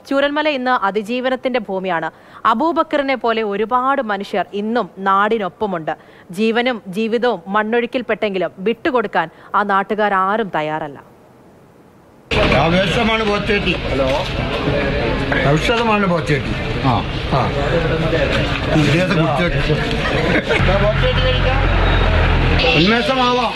ചൂരൽമല ഇന്ന് അതിജീവനത്തിന്റെ ഭൂമിയാണ് അബൂബക്കറിനെ പോലെ ഒരുപാട് മനുഷ്യർ ഇന്നും നാടിനൊപ്പമുണ്ട് ജീവനും ജീവിതവും മണ്ണൊഴുക്കിൽപ്പെട്ടെങ്കിലും വിട്ടുകൊടുക്കാൻ ആ നാട്ടുകാർ ആരും തയ്യാറല്ല ആവേശമാണ് പോച്ചേട്ടി ഹലോ ഔഷധമാണ് പോച്ചേട്ടി ആ ആ ഇദ്ദേഹത്തെ കുറിച്ച് ഉന്മേഷമാവാം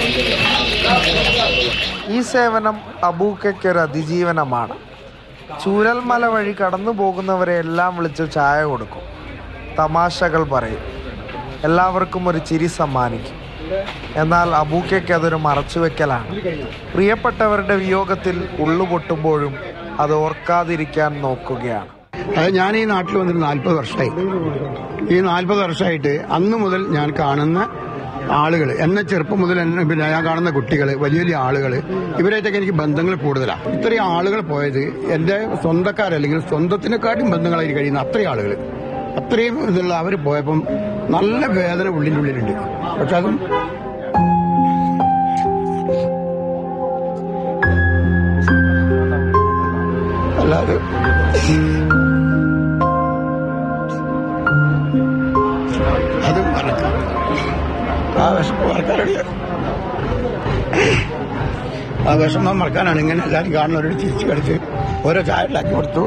ഈ സേവനം അബൂക്കയ്ക്ക് ഒരു അതിജീവനമാണ് ചൂരൽമല വഴി കടന്നു പോകുന്നവരെ എല്ലാം വിളിച്ച് ചായ കൊടുക്കും തമാശകൾ പറയും എല്ലാവർക്കും ഒരു ചിരി സമ്മാനിക്കും എന്നാൽ അബൂക്കയ്ക്ക് അതൊരു മറച്ചുവെക്കലാണ് പ്രിയപ്പെട്ടവരുടെ വിയോഗത്തിൽ ഉള്ളുപൊട്ടുമ്പോഴും അത് ഓർക്കാതിരിക്കാൻ നോക്കുകയാണ് അത് ഞാൻ ഈ നാട്ടിൽ വന്നിട്ട് നാൽപ്പത് വർഷമായി ഈ നാൽപ്പത് വർഷമായിട്ട് അന്ന് മുതൽ ഞാൻ കാണുന്ന ആളുകൾ എന്നെ ചെറുപ്പം മുതൽ എന്നെ പിന്നെ ഞാൻ കാണുന്ന കുട്ടികൾ വലിയ വലിയ ആളുകൾ ഇവരായിട്ടൊക്കെ എനിക്ക് ബന്ധങ്ങൾ കൂടുതലാണ് ഇത്രയും ആളുകൾ പോയത് എന്റെ സ്വന്തക്കാരല്ലെങ്കിൽ സ്വന്തത്തിനെക്കാട്ടും ബന്ധങ്ങളായി കഴിയുന്ന അത്രയും ആളുകൾ അത്രയും ഇതുള്ള അവർ പോയപ്പം നല്ല വേദന ഉള്ളിൻ്റെ ഉള്ളിലുണ്ട് പക്ഷെ അതും അല്ലാതെ അത് മറക്കാം ആ വിഷമം മറക്കാനാണ് ആ വിഷമം മറക്കാനാണ് ഇങ്ങനെ എല്ലാവരും കാണുന്നവരോട് ചിരിച്ചു കളിച്ച് ഓരോ ചായ ഉണ്ടാക്കി കൊടുത്തു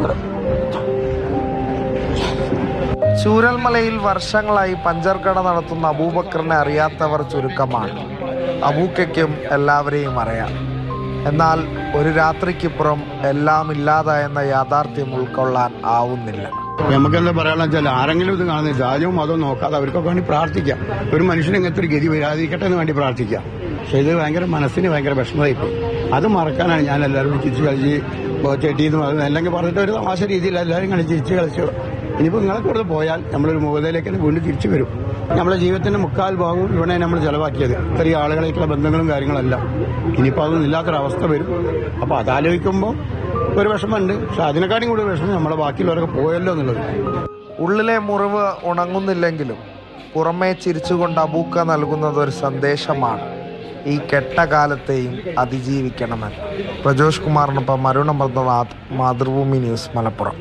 ചൂരൽമലയിൽ വർഷങ്ങളായി പഞ്ചർ കട നടത്തുന്ന അബൂബക്കറിനെ അറിയാത്തവർ ചുരുക്കമാണ് അബൂക്കയ്ക്കും എല്ലാവരെയും അറിയാം എന്നാൽ ഒരു രാത്രിക്കിപ്പുറം എല്ലാം ഇല്ലാതായെന്ന യാഥാർത്ഥ്യം ഉൾക്കൊള്ളാൻ ആവുന്നില്ല നമുക്ക് എന്താ പറയാന്ന് വെച്ചാൽ ആരെങ്കിലും ഇത് കാണുന്ന ജാതിയും മതവും നോക്കാതെ അവർക്കൊക്കെ വേണ്ടി പ്രാർത്ഥിക്കാം ഒരു മനുഷ്യന് ഇങ്ങനത്തെ ഒരു ഗതി വരാതിരിക്കട്ടെ എന്ന് വേണ്ടി പ്രാർത്ഥിക്കാം പക്ഷെ ഇത് ഭയങ്കര മനസ്സിന് ഭയങ്കര വിഷമമായിപ്പോയി അത് മറക്കാനാണ് ഞാൻ എല്ലാവരും ചിരിച്ചു കളിച്ച് ചെട്ടി എന്ന് പറയുന്നത് അല്ലെങ്കിൽ പറഞ്ഞിട്ട് ഒരു തമാശ രീതിയിൽ എല്ലാവരും കളിച്ച് ചിരിച്ചു കളിച്ചു ഇനിയിപ്പോൾ നിങ്ങളെ കൂടുതൽ പോയാൽ നമ്മളൊരു മുഖതയിലേക്ക് തന്നെ വീണ്ടും തിരിച്ചു വരും നമ്മുടെ ജീവിതത്തിന്റെ മുക്കാൽ ഭാഗവും ഇവിടെ നമ്മൾ ചെലവാക്കിയത് ഇത്രയും ആളുകളായിട്ടുള്ള ബന്ധങ്ങളും കാര്യങ്ങളെല്ലാം ഇനിയിപ്പോൾ അതൊന്നും ഇല്ലാത്തൊരവസ്ഥ വരും അപ്പോൾ അതാലോചിക്കുമ്പോൾ ഒരു വിഷമമുണ്ട് പക്ഷെ അതിനെക്കാട്ടും കൂടുതൽ വിഷമം നമ്മളെ ബാക്കിയുള്ളവരൊക്കെ പോയല്ലോ എന്നുള്ളത് ഉള്ളിലെ മുറിവ് ഉണങ്ങുന്നില്ലെങ്കിലും പുറമേ ചിരിച്ചുകൊണ്ട് അബൂക്ക നൽകുന്നത് ഒരു സന്ദേശമാണ് ഈ കെട്ട കാലത്തെയും അതിജീവിക്കണമെന്ന് പ്രജോഷ് കുമാറിനൊപ്പം അരുൺ അമർനാഥ് മാതൃഭൂമി ന്യൂസ് മലപ്പുറം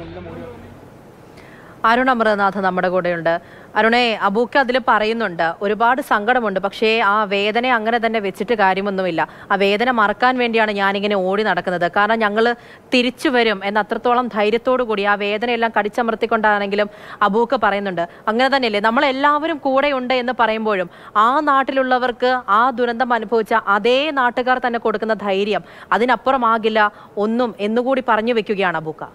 അരുൺ അമൃതനാഥ് നമ്മുടെ കൂടെയുണ്ട് അരുണെ അബൂക്ക് അതിൽ പറയുന്നുണ്ട് ഒരുപാട് സങ്കടമുണ്ട് പക്ഷേ ആ വേദന അങ്ങനെ തന്നെ വെച്ചിട്ട് കാര്യമൊന്നുമില്ല ആ വേദന മറക്കാൻ വേണ്ടിയാണ് ഞാനിങ്ങനെ ഓടി നടക്കുന്നത് കാരണം ഞങ്ങൾ തിരിച്ചു വരും എന്ന അത്രത്തോളം ധൈര്യത്തോടു കൂടി ആ വേദനയെല്ലാം കടിച്ചമർത്തിക്കൊണ്ടാണെങ്കിലും അബൂക്ക് പറയുന്നുണ്ട് അങ്ങനെ തന്നെയല്ലേ നമ്മളെല്ലാവരും കൂടെയുണ്ട് എന്ന് പറയുമ്പോഴും ആ നാട്ടിലുള്ളവർക്ക് ആ ദുരന്തം അനുഭവിച്ച അതേ നാട്ടുകാർ തന്നെ കൊടുക്കുന്ന ധൈര്യം അതിനപ്പുറമാകില്ല ഒന്നും എന്നുകൂടി പറഞ്ഞു വെക്കുകയാണ് അബൂക്ക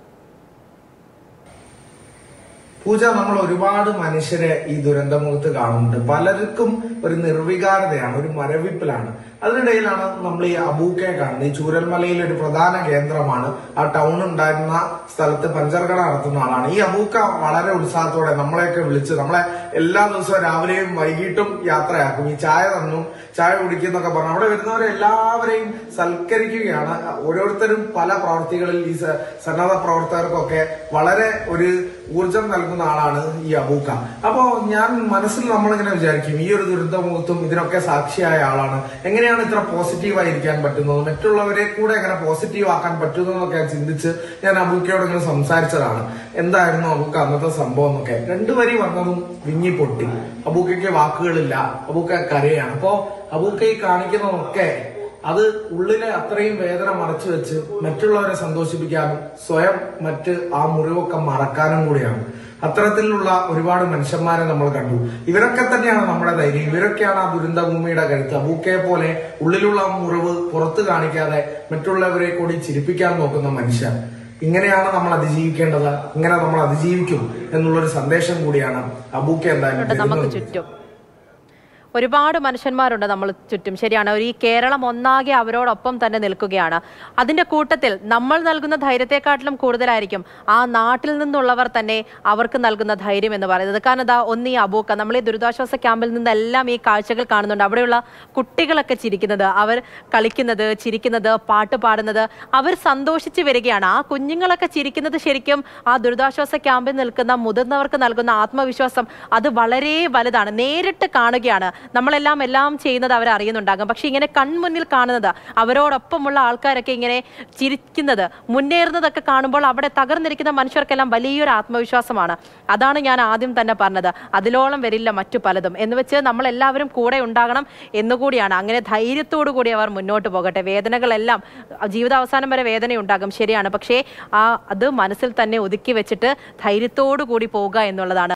പൂജ നമ്മൾ ഒരുപാട് മനുഷ്യരെ ഈ ദുരന്തമുഖത്ത് കാണുന്നുണ്ട് പലർക്കും ഒരു നിർവികാരതയാണ് ഒരു മരവിപ്പിലാണ് അതിനിടയിലാണ് നമ്മൾ ഈ അബൂക്കയെ കാണുന്നത് ഈ ചൂരൽമലയിലെ ഒരു പ്രധാന കേന്ദ്രമാണ് ആ ടൗൺ ഉണ്ടായിരുന്ന സ്ഥലത്ത് പഞ്ചർകട നടത്തുന്ന ആളാണ് ഈ അബൂക്ക വളരെ ഉത്സാഹത്തോടെ നമ്മളെയൊക്കെ വിളിച്ച് നമ്മളെ എല്ലാ ദിവസവും രാവിലെയും വൈകിട്ടും യാത്രയാക്കും ഈ ചായ തന്നു ചായ കുടിക്കുന്നൊക്കെ പറഞ്ഞു അവിടെ വരുന്നവരെ എല്ലാവരെയും സൽക്കരിക്കുകയാണ് ഓരോരുത്തരും പല പ്രവർത്തികളിൽ ഈ സ- സന്നദ്ധ പ്രവർത്തകർക്കൊക്കെ വളരെ ഒരു ഊർജം നൽകുന്ന ആളാണ് ഈ അബൂക്ക അപ്പോ ഞാൻ മനസ്സിൽ നമ്മളിങ്ങനെ വിചാരിക്കും ഈ ഒരു ദുരന്തമുഖത്തും ഇതിനൊക്കെ സാക്ഷിയായ ആളാണ് എങ്ങനെയാണ് ഇത്ര പോസിറ്റീവായി ഇരിക്കാൻ പറ്റുന്നത് മറ്റുള്ളവരെ കൂടെ എങ്ങനെ പോസിറ്റീവ് ആക്കാൻ പറ്റുന്നതെന്നൊക്കെ ഞാൻ ചിന്തിച്ച് ഞാൻ അബൂക്കയോട് ഇങ്ങനെ സംസാരിച്ചതാണ് എന്തായിരുന്നു അബൂക്ക അന്നത്തെ സംഭവം എന്നൊക്കെ രണ്ടു വരി വന്നതും വിങ്ങി പൊട്ടി അബൂക്കയ്ക്ക് വാക്കുകളില്ല അബൂക്ക കരയാണ് അപ്പോ അബൂക്ക ഈ കാണിക്കുന്നതൊക്കെ അത് ഉള്ളിലെ അത്രയും വേദന മറച്ചു വെച്ച് മറ്റുള്ളവരെ സന്തോഷിപ്പിക്കാനും സ്വയം മറ്റ് ആ മുറിവൊക്കെ മറക്കാനും കൂടിയാണ് അത്തരത്തിലുള്ള ഒരുപാട് മനുഷ്യന്മാരെ നമ്മൾ കണ്ടു ഇവരൊക്കെ തന്നെയാണ് നമ്മുടെ ധൈര്യം ഇവരൊക്കെയാണ് ആ ദുരന്ത ഭൂമിയുടെ കരുത്ത് അബൂക്കയെ പോലെ ഉള്ളിലുള്ള ആ മുറിവ് പുറത്ത് കാണിക്കാതെ മറ്റുള്ളവരെ കൂടി ചിരിപ്പിക്കാൻ നോക്കുന്ന മനുഷ്യർ ഇങ്ങനെയാണ് നമ്മൾ അതിജീവിക്കേണ്ടത് ഇങ്ങനെ നമ്മൾ അതിജീവിക്കും എന്നുള്ളൊരു സന്ദേശം കൂടിയാണ് അബൂക്ക എന്തായാലും ഉണ്ട് നമുക്ക് തരുന്നത്. ചുറ്റും ഒരുപാട് മനുഷ്യന്മാരുണ്ട് നമ്മൾ ചുറ്റും ശരിയാണ് ഒരു ഈ കേരളം ഒന്നാകെ അവരോടൊപ്പം തന്നെ നിൽക്കുകയാണ് അതിന്റെ കൂട്ടത്തിൽ നമ്മൾ നൽകുന്ന ധൈര്യത്തെക്കാട്ടിലും കൂടുതലായിരിക്കും ആ നാട്ടിൽ നിന്നുള്ളവർ തന്നെ അവർക്ക് നൽകുന്ന ധൈര്യം എന്ന് പറയുന്നത് കാരണം ഇതാ ഒന്ന് ഈ അബൂക്ക നമ്മൾ ഈ ദുരിതാശ്വാസ ക്യാമ്പിൽ നിന്നെല്ലാം ഈ കാഴ്ചകൾ കാണുന്നുണ്ട് അവിടെയുള്ള കുട്ടികളൊക്കെ ചിരിക്കുന്നത് അവർ കളിക്കുന്നത് ചിരിക്കുന്നത് പാട്ട് പാടുന്നത് അവർ സന്തോഷിച്ച് വരികയാണ് ആ കുഞ്ഞുങ്ങളൊക്കെ ചിരിക്കുന്നത് ശരിക്കും ആ ദുരിതാശ്വാസ ക്യാമ്പിൽ നിൽക്കുന്ന മുതിർന്നവർക്ക് നൽകുന്ന ആത്മവിശ്വാസം അത് വളരെ വലുതാണ് നേരിട്ട് കാണുകയാണ് നമ്മളെല്ലാം എല്ലാം ചെയ്യുന്നത് അവർ അറിയുന്നുണ്ടാകും പക്ഷെ ഇങ്ങനെ കൺമുന്നിൽ കാണുന്നത് അവരോടൊപ്പമുള്ള ആൾക്കാരൊക്കെ ഇങ്ങനെ ചിരിക്കുന്നത് മുന്നേറുന്നതൊക്കെ കാണുമ്പോൾ അവിടെ തകർന്നിരിക്കുന്ന മനുഷ്യർക്കെല്ലാം വലിയൊരു ആത്മവിശ്വാസമാണ് അതാണ് ഞാൻ ആദ്യം തന്നെ പറഞ്ഞത് അതിലോളം വരില്ല മറ്റു പലതും എന്ന് വെച്ച് നമ്മളെല്ലാവരും കൂടെ ഉണ്ടാകണം എന്നുകൂടിയാണ് അങ്ങനെ ധൈര്യത്തോടു കൂടി അവർ മുന്നോട്ട് പോകട്ടെ വേദനകളെല്ലാം ജീവിതാവസാനം വരെ വേദന ഉണ്ടാകും ശരിയാണ് പക്ഷേ ആ അത് മനസ്സിൽ തന്നെ ഒതുക്കി വെച്ചിട്ട് ധൈര്യത്തോടു കൂടി പോവുക എന്നുള്ളതാണ്